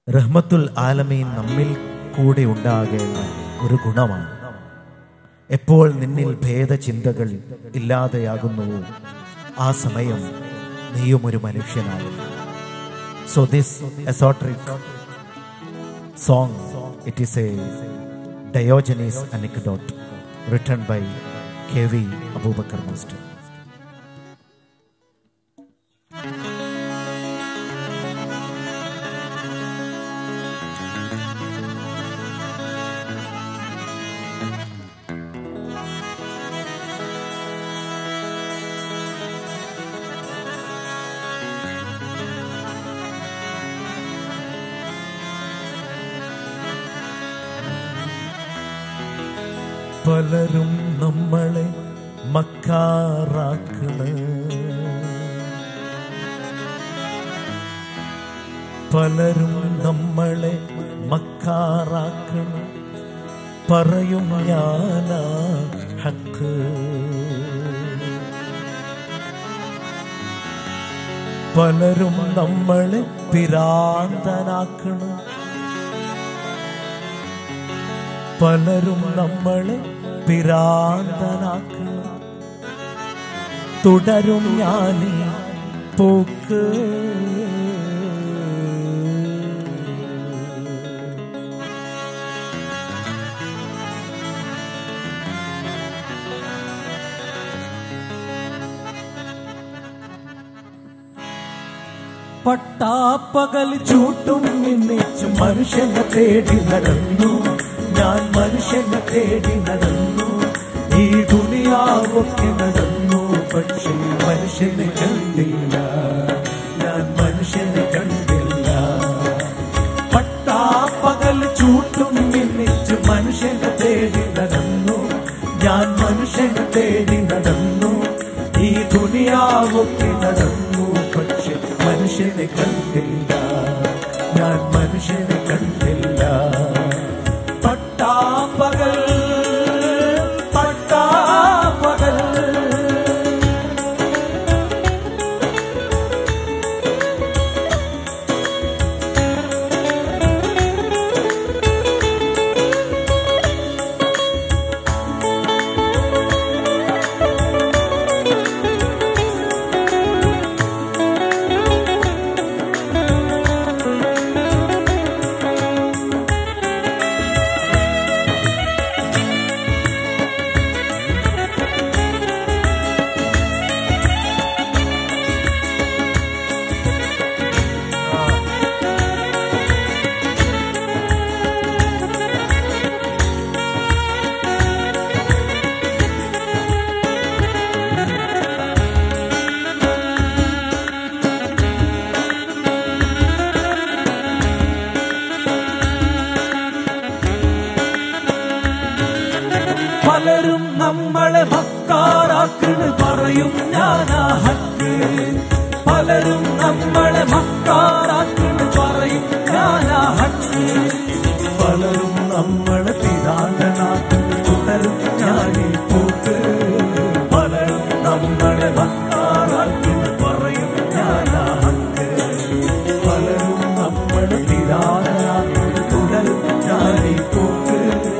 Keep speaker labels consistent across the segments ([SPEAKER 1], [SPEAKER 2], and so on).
[SPEAKER 1] റഹ്മത്തുൽ ആലമീൻ നമ്മിൽ കൂടെ ഉണ്ടാകേണ്ട ഒരു ഗുണമാണ് എപ്പോൾ നിന്നിൽ ഭേദചിന്തകൾ ഇല്ലാതെയാകുന്നുവോ ആ സമയം നീയും ഒരു മനുഷ്യനാകും so this esoteric song it is a Diogenes anecdote written by K V Abubakar master പലരും നമ്മളെ മക്കാറാക്കണ പലരും നമ്മളെ മക്കാറാക്കണ പറയും ഞാനാ ഹക്ക് പലരും നമ്മളെ പിരാന്തനാക്കണം പലരും നമ്മളെ പിരാന്തനാക്കണം തുടരും ഞാനീ പോക്ക് പട്ടാപ്പകൽ ചൂട്ടും നിന്നിച്ചു മനുഷ്യനെ തേടി നടന്നു ഞാൻ മനുഷ്യനെ തേടി നടന്നു ഈ ദുനിയാവൊക്കെ നടന്നു പക്ഷേ മനുഷ്യനെ കണ്ടില്ല ഞാൻ മനുഷ്യനെ കണ്ടില്ല പട്ടാപ്പകൽ ചൂട്ടും നിന്നിച്ചു മനുഷ്യനെ തേടി നടന്നു ഞാൻ മനുഷ്യനെ തേടി നടന്നു ഈ ദുനിയാവൊക്കെ നടന്നു പക്ഷെ മനുഷ്യനെ കണ്ടില്ല ഞാൻ മനുഷ്യനെ കണ്ടില്ല പട്ടാപ്പകൽ പട്ടാപ്പകൽ പലരും നമ്മളെ മക്കാറാക്കിന് പറയും ഞാനാ ഹക്ക് പലരും നമ്മളെ മക്കാറാക്കിന് പറയും ഞാനാ ഹക്ക് പലരും നമ്മളെ പിതാണ്ടനാക്കിന് തുടരും ഞാനീ പോക്ക് പലരും നമ്മളെ മക്കാറാക്കിന് പറയും ഞാനാ ഹക്ക് പലരും നമ്മളെ പിതാണ്ടനാക്കിന് തുടരും ഞാനീ പോക്ക്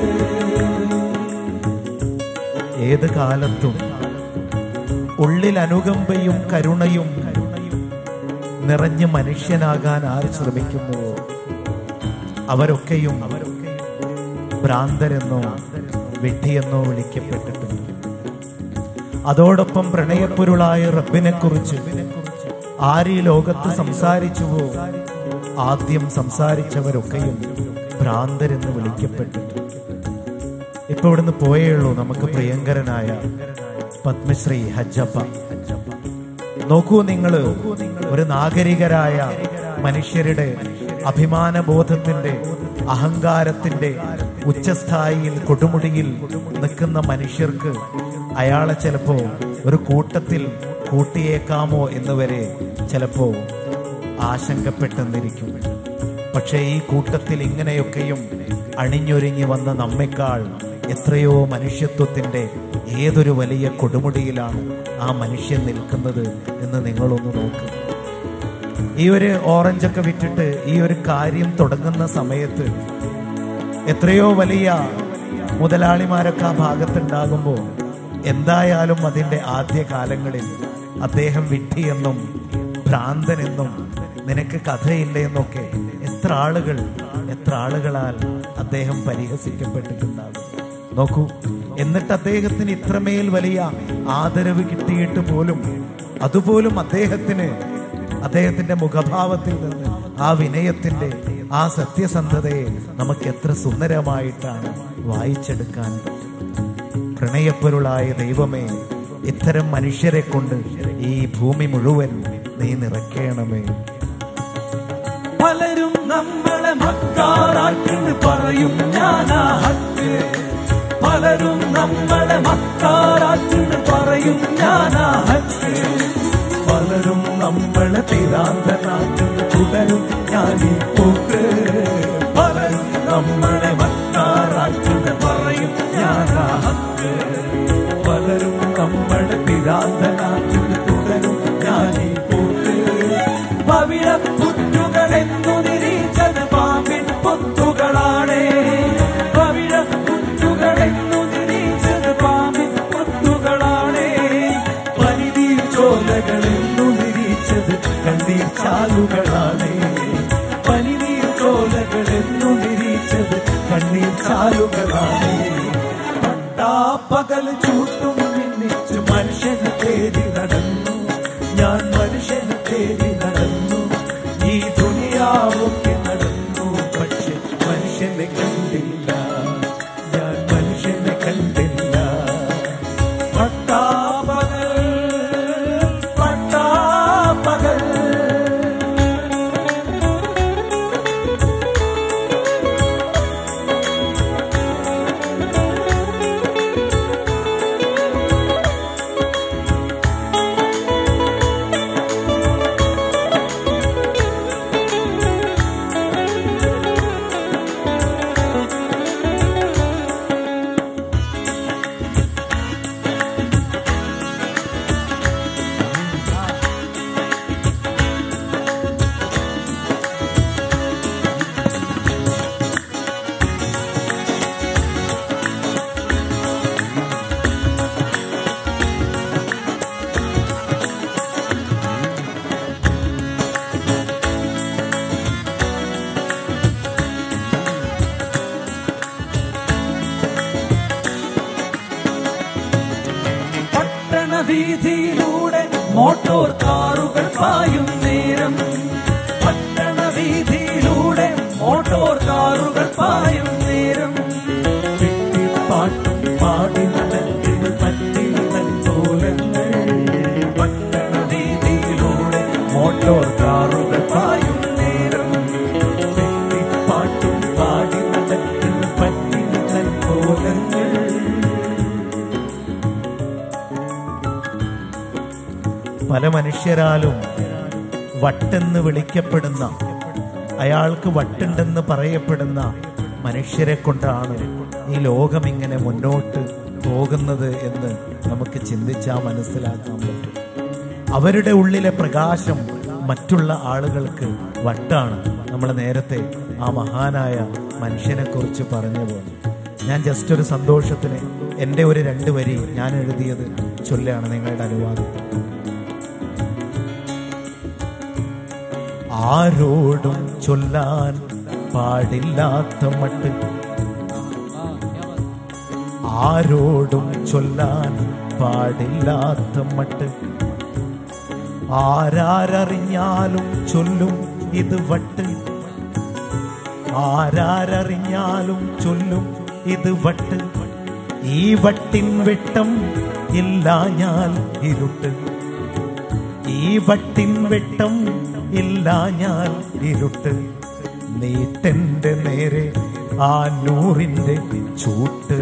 [SPEAKER 1] ഏത് കാലത്തും ഉള്ളിൽ അനുകമ്പയും കരുണയും നിറഞ്ഞ് മനുഷ്യനാകാൻ ആര് ശ്രമിക്കുന്നുവോ അവരൊക്കെയും ഭ്രാന്തരെന്നോ വിഡ്ഢിയെന്നോ വിളിക്കപ്പെട്ടിട്ടുണ്ട് അതോടൊപ്പം പ്രണയപ്പൊരുളായ റബ്ബിനെ കുറിച്ച് ആര് ഈ ലോകത്ത് സംസാരിച്ചുവോ ആദ്യം സംസാരിച്ചവരൊക്കെയും ഭ്രാന്തരെന്ന് വിളിക്കപ്പെട്ടിട്ടുണ്ട് ഇപ്പൊ ഇവിടുന്ന് പോയേ ഉള്ളൂ നമുക്ക് പ്രിയങ്കരനായ പത്മശ്രീ ഹജ്ജപ്പ നോക്കൂ നിങ്ങൾ ഒരു നാഗരികരായ മനുഷ്യരുടെ അഭിമാനബോധത്തിന്റെ അഹങ്കാരത്തിന്റെ ഉച്ചസ്ഥായിയിൽ കൊടുമുടിയിൽ നിൽക്കുന്ന മനുഷ്യർക്ക് അയാളെ ചിലപ്പോ ഒരു കൂട്ടത്തിൽ കൂട്ടിയേക്കാമോ എന്ന് വരെ ചിലപ്പോ ആശങ്കപ്പെട്ടെന്നിരിക്കും പക്ഷേ ഈ കൂട്ടത്തിൽ ഇങ്ങനെയൊക്കെയും അണിഞ്ഞൊരുങ്ങി വന്ന നമ്മെക്കാൾ എത്രയോ മനുഷ്യത്വത്തിന്റെ ഏതൊരു വലിയ കൊടുമുടിയിലാണ് ആ മനുഷ്യൻ നിൽക്കുന്നത് എന്ന് നിങ്ങളൊന്ന് നോക്ക് ഈ ഒരു ഓറഞ്ചൊക്കെ വിറ്റിട്ട് ഈ ഒരു കാര്യം തുടങ്ങുന്ന സമയത്ത് എത്രയോ വലിയ മുതലാളിമാരൊക്കെ ആ ഭാഗത്തുണ്ടാകുമ്പോൾ എന്തായാലും അതിൻ്റെ ആദ്യ കാലങ്ങളിൽ അദ്ദേഹം വിഡ്ഢിയെന്നും ഭ്രാന്തനെന്നും നിനക്ക് കഥയില്ല എന്നൊക്കെ എത്ര ആളുകൾ എത്ര ആളുകളാൽ അദ്ദേഹം പരിഹസിക്കപ്പെട്ടിട്ടുണ്ടാകും നോക്കൂ എന്നിട്ട് അദ്ദേഹത്തിന് ഇത്രമേൽ വലിയ ആദരവ് കിട്ടിയിട്ട് പോലും അതുപോലും അദ്ദേഹത്തിന് അദ്ദേഹത്തിന്റെ മുഖഭാവത്തിൽ നിന്ന് ആ വിനയത്തിന്റെ ആ സത്യസന്ധതയെ നമുക്ക് എത്ര സുന്ദരമായിട്ടാണ് വായിച്ചെടുക്കാൻ പ്രണയപ്പൊരുളായ ദൈവമേ ഇത്തരം മനുഷ്യരെ കൊണ്ട് ഈ ഭൂമി മുഴുവൻ നീ നിറയ്ക്കണമേ
[SPEAKER 2] പലരും നമ്മളെ മക്കാറാക്കെന്ന് പറയും ഞാനാ ഹക്ക് പലരും നമ്മളെ മക്കാറാക്കെന്ന് പറയും ഞാനാ ഹക്ക് പലരും നമ്മളെ പിരാന്തനാക്കെന്ന് തുടരും ഞാനീ പോക്ക് പലരും നമ്മളെ മക്കാറാക്കെന്ന് പറയും ഞാനാ ഹക്ക് പലരും നമ്മളെ പിരാന്തനാക്കെന്ന് തുടരും ഞാനീ പോക്ക് പവിഴ പുറ്റുകളെന്നു നിരീച്ചത് പാമ്പിൻ പൊത്തുകളാണ് പവിഴ പുറ്റുകളെന്നു നിരീച്ചത് പാമ്പിൻ പൊത്തുകളാണ് പരിധീർ ചോലകളെന്നു നിരീച്ചത് കണ്ണീർ ചാലുകളാണ് പനിനീർ ചോലകളെന്നു നിരീച്ചത് കണ്ണീർ ചാലുകളാണ് പട്ടാപ്പകൽ ചൂട്ടും മിന്നിച്ച് മനുഷ്യനെ തേടി നടന്നു ഞാൻ മനുഷ്യനെ തേടി നടന്നു ഈ ദുനിയാവൊക്കെ നടന്നു പക്ഷെ മനുഷ്യനെ കണ്ടില്ല ഞാൻ മനുഷ്യനെ കണ്ടില്ല പട്ടാപ്പകൽ പട്ടാപ്പകൽ പട്ടണ വീതിയിലൂടെ മോട്ടോർ കാറുകൾ പായും നേരം പട്ടണ വീതിയിലൂടെ മോട്ടോർ കാറുകൾ പായും നേരം പാട്ടും പാടി നടക്കുന്ന പറ്റികൾ തോലങ്ങൾ പട്ടണ വീതിയിലൂടെ മോട്ടോർ കാറുകൾ പായും നേരം പാട്ടും പാടി നടക്കുന്ന പറ്റികൾ തോലങ്ങൾ
[SPEAKER 1] പല മനുഷ്യരാലും വട്ടെന്ന് വിളിക്കപ്പെടുന്ന അയാൾക്ക് വട്ടുണ്ടെന്ന് പറയപ്പെടുന്ന മനുഷ്യരെ കൊണ്ടാണ് ഈ ലോകം ഇങ്ങനെ മുന്നോട്ട് പോകുന്നത് എന്ന് നമുക്ക് ചിന്തിച്ചാൽ മനസ്സിലാക്കാൻ പറ്റും അവരുടെ ഉള്ളിലെ പ്രകാശം മറ്റുള്ള ആളുകൾക്ക് വട്ടാണ് നമ്മൾ നേരത്തെ ആ മഹാനായ മനുഷ്യനെ കുറിച്ച് പറഞ്ഞു പോലെ ഞാൻ ജസ്റ്റ് ഒരു സന്തോഷത്തിന് എൻ്റെ ഒരു രണ്ട് വരി ഞാൻ എഴുതിയത് ചൊല്ലാണ് നിങ്ങളുടെ അനുവാദം ആരോടും ചൊല്ലാൻ പാടില്ലാത്ത മട്ട് ആരോടും ചൊല്ലാൻ പാടില്ലാത്ത മട്ട് ആരാരറിഞ്ഞാലും ചൊല്ലും ഇത് വട്ട് ആരാരറിഞ്ഞാലും ചൊല്ലും ഇത് വട്ട് ഈ വട്ടിൻ വെട്ടം ഇല്ലാഞ്ഞാൽ ഇരുട്ട് ഈ വട്ടിൻ വെട്ടം ഇല്ലാഞ്ഞാൽ ഇരുട്ട് നീട്ടന്റെ നേരെ ആ നൂറിന്റെ ചൂട്ട്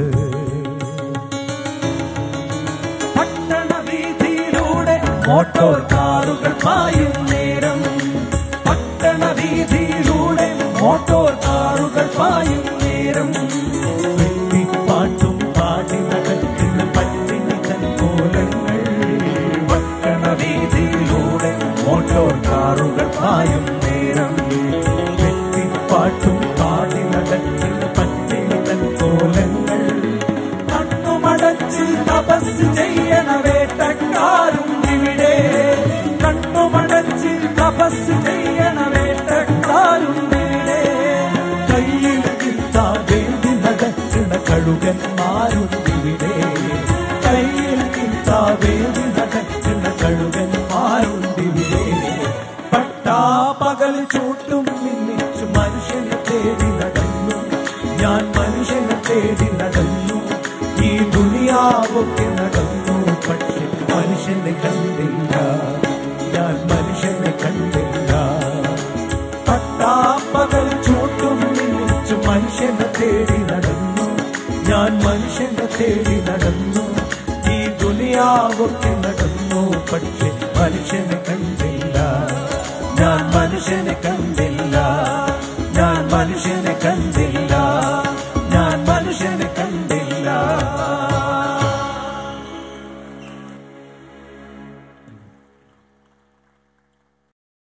[SPEAKER 2] പട്ടണ വീതിയിലൂടെ മോട്ടോർ കാറുകൾ പായും നേരം പട്ടണ വീതിയിലൂടെ മോട്ടോർ കാറുകൾ പായും നേരം പാട്ടും പാടി നടക്കുന്ന പട്ടിണി കൽക്കോലങ്ങൾ പട്ടണ വീതിയിലൂടെ മോട്ടോർ കാറുകൾ പായും പാട്ടും പാടി നടക്കുന്ന പറ്റിതൻ കോലങ്ങൾ കണ്ണുമടച്ച് തപസ് ചെയ്യണ വേട്ടക്കാരും ഇവിടെ കണ്ണുമടച്ച് തപസ് ചെയ്യണ വേട്ടക്കാരും ഇവിടെ കയ്യിൽ കിട്ടാവേണ്ടി നടക്കുന്ന കഴുകന്മാരുണ്ടിവിടെ കയ്യിൽ കിട്ടാവേണ്ടി നടക്കുന്ന കഴുകന്മാരുണ്ടിവിടെ പട്ടാ പകൽ ചൂട്ടും മിന്നിച്ചു മനുഷ്യനെ തേടി നടന്നു ഞാൻ മനുഷ്യനെ തേടി നടന്നു ഈ ദുനിയാവൊക്കെ നടന്നു പക്ഷെ മനുഷ്യനെ കണ്ടില്ല ഞാൻ മനുഷ്യനെ കണ്ടില്ല പട്ടാപ്പകൽ ചൂട്ടും മിന്നിച്ചു മനുഷ്യനെ തേടി നടന്നു ഞാൻ മനുഷ്യനെ തേടി നടന്നു ഈ ദുനിയാവൊക്കെ നടന്നു പക്ഷെ മനുഷ്യനെ കണ്ടില്ല ഞാൻ മനുഷ്യനെ കണ്ടില്ല ഞാൻ മനുഷ്യനെ കണ്ടില്ല